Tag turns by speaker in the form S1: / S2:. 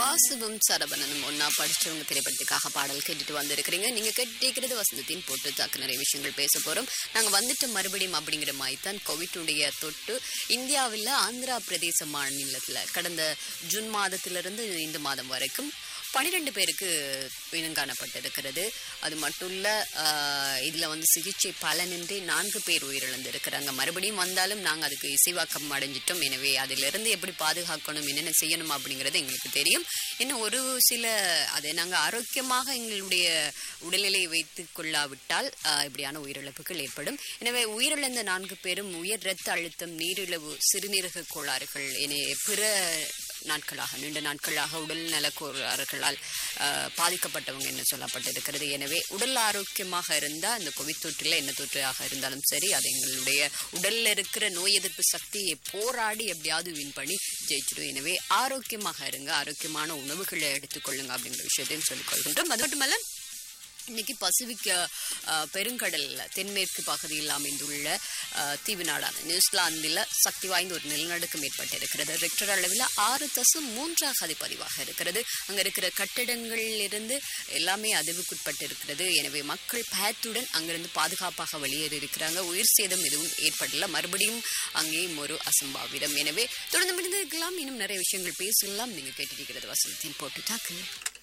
S1: வாசுவும் சரவணனும் ஒன்னா படிச்சவங்க திரைப்படத்துக்காக பாடல் கேட்டுட்டு வந்திருக்கிறீங்க நீங்க கேட்டிருக்கிறது வசந்தத்தின் போட்டு தாக்கு நிறைய விஷயங்கள் பேச போறோம் நாங்க வந்துட்டு மறுபடியும் அப்படிங்கிற மாதிரி தான் கோவிட்டுடைய தொட்டு இந்தியாவில் ஆந்திரா பிரதேச மாநிலத்துல கடந்த ஜூன் மாதத்திலிருந்து இந்த மாதம் வரைக்கும் பனிரெண்டு பேருக்கு இனங்காணப்பட்டிருக்கிறது அது மட்டும் இல்ல ஆஹ், இதுல வந்து சிகிச்சை பலனின்றி நான்கு பேர் உயிரிழந்திருக்கிறாங்க மறுபடியும் வந்தாலும் நாங்க அதுக்கு இசைவாக்கம் அடைஞ்சிட்டோம் எனவே அதிலிருந்து எப்படி பாதுகாக்கணும் என்னென்ன செய்யணும் அப்படிங்கிறது எங்களுக்கு தெரியும் இன்னும் ஒரு சில அதை நாங்க ஆரோக்கியமாக எங்களுடைய உடல்நிலையை வைத்துக் கொள்ளாவிட்டால் ஆஹ், இப்படியான உயிரிழப்புகள் ஏற்படும் எனவே உயிரிழந்த நான்கு பேரும் உயர் இரத்த அழுத்தம் நீரிழிவு சிறுநீரக கோளாறுகள் என பிற நாட்களாக நீண்ட நாட்களாக உடல் நலக்கோளாறுகளால் ஆஹ், பாதிக்கப்பட்டவங்க என்ன சொல்லப்பட்டிருக்கிறது எனவே உடல் ஆரோக்கியமாக இருந்தால் அந்த கோவிட் தொற்றில் என்ன தொற்றாக இருந்தாலும் சரி அது எங்களுடைய உடல்ல இருக்கிற நோய் எதிர்ப்பு சக்தியை போராடி எப்படியாவது வின் பண்ணி ஜெயிச்சிடும் எனவே ஆரோக்கியமாக இருங்க ஆரோக்கியமான உணவுகளை எடுத்துக்கொள்ளுங்க அப்படிங்கிற விஷயத்தையும் சொல்லிக் கொள்கின்றோம் அது மட்டுமல்ல இன்னைக்கு பசிபிக் அஹ், பெருங்கடல்ல தென்மேற்கு பகுதியில் அமைந்துள்ள அஹ், தீவு நாடான நியூசிலாந்தில் சக்தி வாய்ந்த ஒரு நிலநடுக்கம் ஏற்பட்டிருக்கிறது ரெக்டர் அளவில் ஆறு தசம் மூன்றாக அது பதிவாக இருக்கிறது அங்க இருக்கிற கட்டிடங்களில் இருந்து எல்லாமே அதிர்வுக்குட்பட்டு இருக்கிறது எனவே மக்கள் பயத்துடன் அங்கிருந்து பாதுகாப்பாக வெளியேறி இருக்கிறாங்க உயிர் சேதம் எதுவும் ஏற்படல மறுபடியும் அங்கேயும் ஒரு அசம்பாவிதம் எனவே தொடர்ந்து முடிந்திருக்கலாம் இன்னும் நிறைய விஷயங்கள் பேசலாம் நீங்க கேட்டிருக்கிறது வசனத்தின் போட்டு தாக்கு